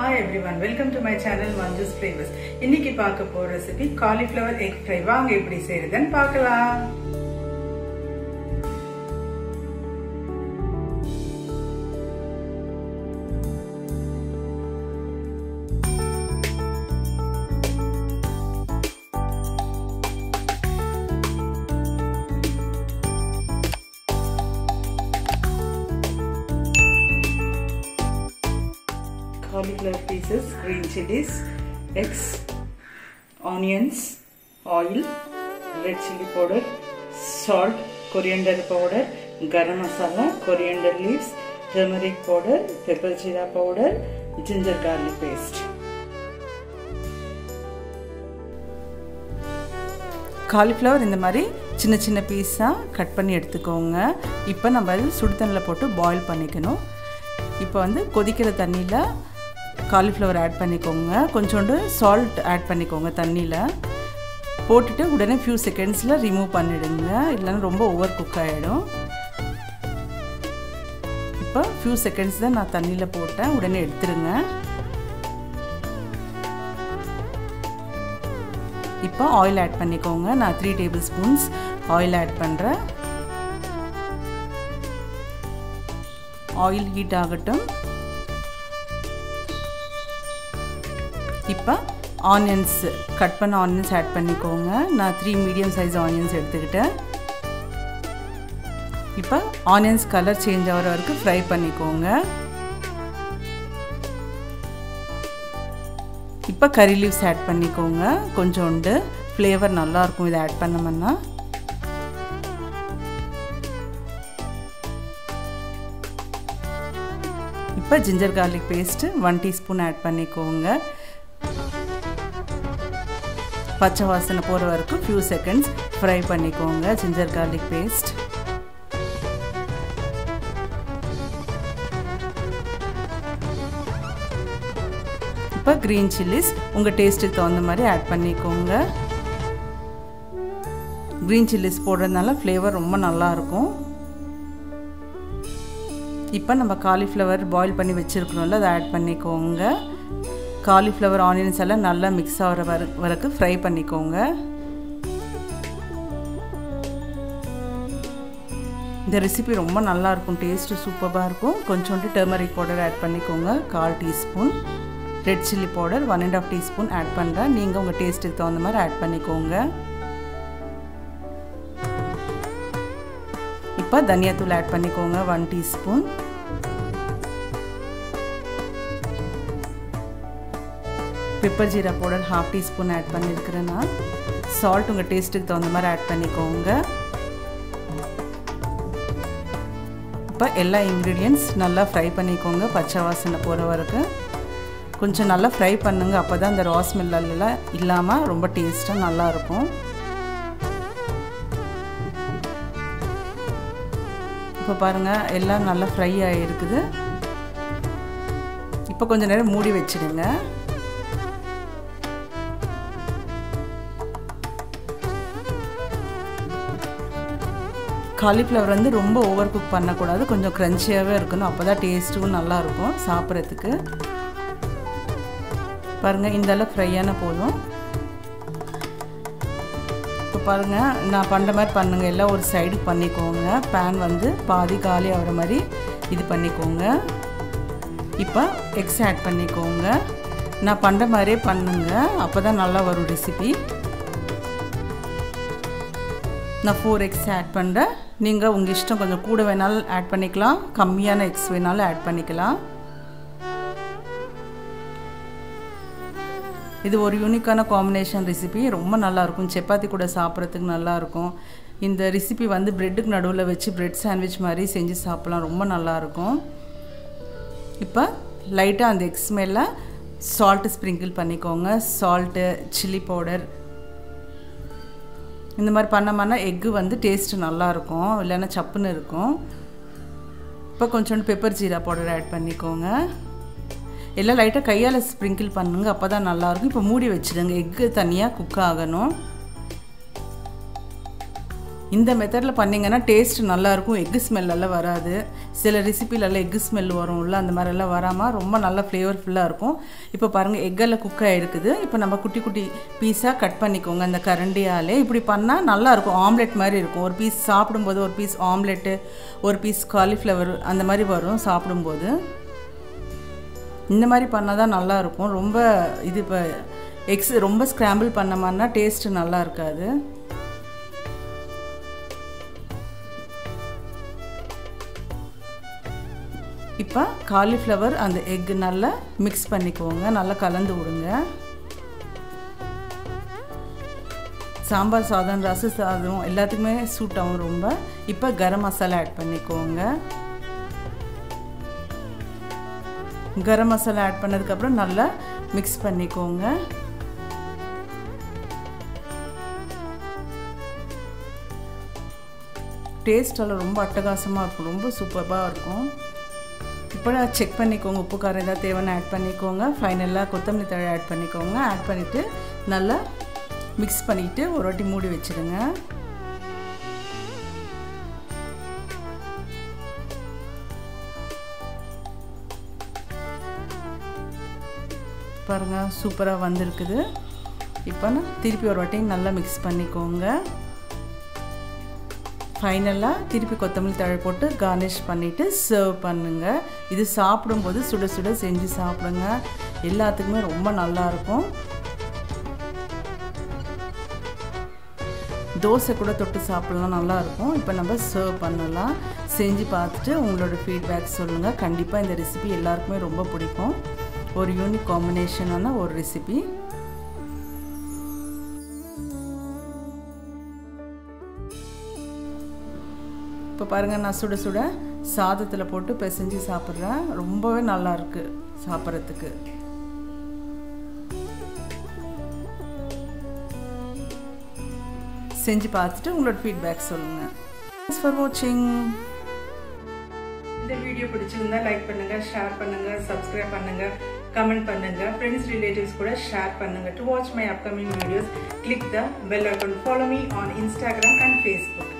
Hi everyone welcome to my channel Manju's flavours இன்னைக்கு பார்க்க போற ரெசிபி காலிஃப்ளவர் எக் ஃப்ரை வாங்க எப்படி செய்யறதுன்னு பார்க்கலாம் cauliflower pieces, green chilies, eggs, onions, oil, red chili powder, salt, coriander powder, garam masala, coriander leaves, turmeric powder, pepper jeera powder, ginger garlic paste. Cauliflower இந்த மாதிரி சின்ன சின்ன பீஸாக கட் பண்ணி எடுத்துக்கோங்க இப்போ நம்ம அது சுடுதண்ணில் போட்டு பாயில் பண்ணிக்கணும் இப்போ வந்து கொதிக்கிற தண்ணியில் காலிஃப்ளவர் ஆட் பண்ணிக்கோங்க கொஞ்சோண்டு சால்ட் ஆட் பண்ணிக்கோங்க தண்ணியில் போட்டுட்டு உடனே ஃபியூ செகண்ட்ஸில் ரிமூவ் பண்ணிவிடுங்க இல்லைன்னா ரொம்ப ஓவர் குக் ஆகிடும் இப்போ ஃபியூ செகண்ட்ஸ் தான் நான் தண்ணியில் போட்டேன் உடனே எடுத்துருங்க இப்போ ஆயில் ஆட் பண்ணிக்கோங்க நான் three tablespoons oil add பண்ணுறேன் ஆயில் ஹீட் ஆகட்டும் இப்போ ஆனியன்ஸ் கட் பண்ண ஆனியன்ஸ் ஆட் பண்ணிக்கோங்க நான் த்ரீ மீடியம் சைஸ் ஆனியன்ஸ் எடுத்துக்கிட்டேன் இப்போ ஆனியன்ஸ் கலர் சேஞ்ச் ஆகிற வரைக்கும் ஃப்ரை பண்ணிக்கோங்க இப்போ கறி லீவ்ஸ் ஆட் பண்ணிக்கோங்க கொஞ்சோண்டு ஃப்ளேவர் நல்லாயிருக்கும் இதை ஆட் பண்ணோம்னா இப்போ ginger garlic paste one teaspoon add பண்ணிக்கோங்க பச்சை வாசனை போகிற வரைக்கும் ஃபியூ செகண்ட்ஸ் ஃப்ரை பண்ணிக்கோங்க ஜிஞ்சர் கார்லிக் பேஸ்ட் இப்போ க்ரீன் சில்லிஸ் உங்கள் டேஸ்ட்டுக்கு தகுந்த மாதிரி ஆட் பண்ணிக்கோங்க க்ரீன் சில்லிஸ் போடுறதுனால ஃப்ளேவர் ரொம்ப நல்லாயிருக்கும் இப்போ நம்ம காலிஃப்ளவர் பாயில் பண்ணி வச்சுருக்கணும்ல அதை ஆட் பண்ணிக்கோங்க காலிஃப்ளவர் ஆனியன்ஸ் எல்லாம் நல்லா மிக்ஸ் ஆகிற வர வரைக்கும் ஃப்ரை பண்ணிக்கோங்க இந்த ரெசிபி ரொம்ப நல்லாயிருக்கும் டேஸ்ட்டு சூப்பராக இருக்கும் கொஞ்சோண்டு டர்மரிக் பவுடர் ஆட் பண்ணிக்கோங்க கால் teaspoon red chilli powder one and half teaspoon add பண்ணுறேன் நீங்கள் உங்கள் டேஸ்ட்டுக்கு தகுந்த மாதிரி ஆட் பண்ணிக்கோங்க இப்போ தனியாத்தூள் ஆட் பண்ணிக்கோங்க one teaspoon pepper jeera powder half teaspoon add பண்ணியிருக்கிறேன் நான் சால்ட் உங்கள் டேஸ்ட்டுக்கு தகுந்த மாதிரி ஆட் பண்ணிக்கோங்க இப்போ எல்லா இன்க்ரீடியன்ட்ஸ் நல்லா ஃப்ரை பண்ணிக்கோங்க பச்சை வாசனை போகிற வரைக்கும் கொஞ்சம் நல்லா ஃப்ரை பண்ணுங்க அப்போ தான் அந்த ராஸ் மில்லெல்லாம் இல்லாமல் ரொம்ப டேஸ்ட்டாக நல்லாயிருக்கும் இப்போ பாருங்கள் எல்லாம் நல்லா ஃப்ரை ஆகிருக்குது இப்போ கொஞ்சம் நேரம் மூடி வச்சுடுங்க காலிஃப்ளவர் வந்து ரொம்ப ஓவர் குக் பண்ணக்கூடாது கொஞ்சம் க்ரன்ச்சியாகவே இருக்கணும் அப்போ தான் டேஸ்ட்டும் நல்லாயிருக்கும் சாப்பிட்றதுக்கு பாருங்கள் இந்த அளவு ஃப்ரையான போதும் இப்போ பாருங்கள் நான் பண்ணுற மாதிரி பண்ணுங்கள் எல்லாம் ஒரு சைடு பண்ணிக்கோங்க பேன் வந்து பாதி காலி ஆகிற மாதிரி இது பண்ணிக்கோங்க இப்போ எக்ஸ் ஆட் பண்ணிக்கோங்க நான் பண்ணுற மாதிரியே பண்ணுங்க அப்போ தான் நல்லா வரும் ரெசிபி நான் ஃபோர் எக்ஸ் ஆட் பண்ணுறேன் நீங்கள் உங்கள் இஷ்டம் கொஞ்சம் கூட வேணாலும் ஆட் பண்ணிக்கலாம் கம்மியான எக்ஸ் வேணாலும் ஆட் பண்ணிக்கலாம் இது ஒரு யூனிக்கான காம்பினேஷன் ரெசிபி ரொம்ப நல்லாயிருக்கும் சப்பாத்தி கூட சாப்பிட்றதுக்கு நல்லாயிருக்கும் இந்த ரெசிபி வந்து ப்ரெட்டுக்கு நடுவில் வச்சு ப்ரெட் சாண்ட்விச் மாதிரி செஞ்சு சாப்பிட்லாம் ரொம்ப நல்லாயிருக்கும் இப்போ லைட்டாக அந்த எக்ஸ் மேலே சால்ட்டு ஸ்ப்ரிங்கிள் பண்ணிக்கோங்க சால்ட்டு சில்லி பவுடர் இந்த மாதிரி பண்ணோம்னா எக்கு வந்து டேஸ்ட்டு நல்லாயிருக்கும் இல்லைன்னா சப்புன்னு இருக்கும் இப்போ கொஞ்சோண்டு பெப்பர் ஜீரா பவுடர் ஆட் பண்ணிக்கோங்க எல்லாம் லைட்டாக கையால் ஸ்ப்ரிங்கிள் பண்ணுங்க அப்போ தான் நல்லாயிருக்கும் இப்போ மூடி வச்சுடுங்க எக்கு தனியாக குக் ஆகணும் இந்த மெத்தடில் பண்ணிங்கன்னா டேஸ்ட் நல்லாயிருக்கும் எக்கு ஸ்மெல்லெல்லாம் வராது சில ரெசிபிலெல்லாம் எக்கு ஸ்மெல் வரும்ல அந்த மாதிரிலாம் வராமல் ரொம்ப நல்லா ஃப்ளேவர்ஃபுல்லாக இருக்கும் இப்போ பாருங்கள் எக்கெல்லாம் குக் ஆகிருக்குது இப்போ நம்ம குட்டி குட்டி பீஸாக கட் பண்ணிக்கோங்க அந்த கரண்டியாலே இப்படி பண்ணால் நல்லாயிருக்கும் ஆம்லெட் மாதிரி இருக்கும் ஒரு பீஸ் சாப்பிடும்போது ஒரு பீஸ் ஆம்லெட்டு ஒரு பீஸ் காலிஃப்ளவர் அந்த மாதிரி வரும் சாப்பிடும்போது இந்த மாதிரி பண்ணால் தான் நல்லாயிருக்கும் ரொம்ப இது இப்போ எக்ஸ் ரொம்ப ஸ்க்ராம்பிள் பண்ண மாதிரினா டேஸ்ட்டு நல்லா இருக்காது இப்போ காலிஃப்ளவர் அந்த எக் நல்லா மிக்ஸ் பண்ணிக்கோங்க நல்லா கலந்து விடுங்க சாம்பார் சாதம் ரச சாதம் எல்லாத்துக்குமே சூட் ஆகும் ரொம்ப இப்போ கரம் மசாலா ஆட் பண்ணிக்கோங்க கரம் மசாலா ஆட் பண்ணதுக்கப்புறம் நல்லா மிக்ஸ் பண்ணிக்கோங்க டேஸ்டெல்லாம் ரொம்ப அட்டகாசமாக இருக்கும் ரொம்ப சூப்பராக இருக்கும் இப்போ செக் பண்ணிக்கோங்க உப்பு காரம் ஏதாவது தேவைன்னு ஆட் பண்ணிக்கோங்க ஃபைனலாக கொத்தமல்லி தழை ஆட் பண்ணிக்கோங்க ஆட் பண்ணிவிட்டு நல்லா மிக்ஸ் பண்ணிவிட்டு ஒரு வாட்டி மூடி வச்சுடுங்க பாருங்கள் சூப்பராக வந்திருக்குது இப்போ நான் திருப்பி ஒரு வாட்டி நல்லா மிக்ஸ் பண்ணிக்கோங்க ஃபைனலாக திருப்பி கொத்தமல்லி தழை போட்டு கார்னிஷ் பண்ணிவிட்டு சர்வ் பண்ணுங்கள் இது சாப்பிடும்போது சுட சுட செஞ்சு சாப்பிடுங்க எல்லாத்துக்குமே ரொம்ப நல்லாயிருக்கும் தோசை கூட தொட்டு சாப்பிட்லாம் நல்லாயிருக்கும் இப்போ நம்ம சர்வ் பண்ணலாம் செஞ்சு பார்த்துட்டு உங்களோட ஃபீட்பேக் சொல்லுங்கள் கண்டிப்பாக இந்த ரெசிபி எல்லாருக்குமே ரொம்ப பிடிக்கும் ஒரு யூனிக் காம்பினேஷனான ஒரு ரெசிபி இப்போ பாருங்கள் நான் சுட சுட சாதத்தில் போட்டு பிசைஞ்சு சாப்பிட்றேன் ரொம்பவே நல்லா இருக்கு சாப்பிட்றதுக்கு செஞ்சு பார்த்துட்டு உங்களோட ஃபீட்பேக் சொல்லுங்கள் தேங்க்ஸ் ஃபார் வாட்சிங் இந்த வீடியோ பிடிச்சிருந்தா லைக் பண்ணுங்க ஷேர் பண்ணுங்க சப்ஸ்கிரைப் பண்ணுங்க கமெண்ட் பண்ணுங்க ஃப்ரெண்ட்ஸ் ரிலேட்டிவ்ஸ் கூட ஷேர் பண்ணுங்க to watch my upcoming videos click the bell icon follow me on Instagram and Facebook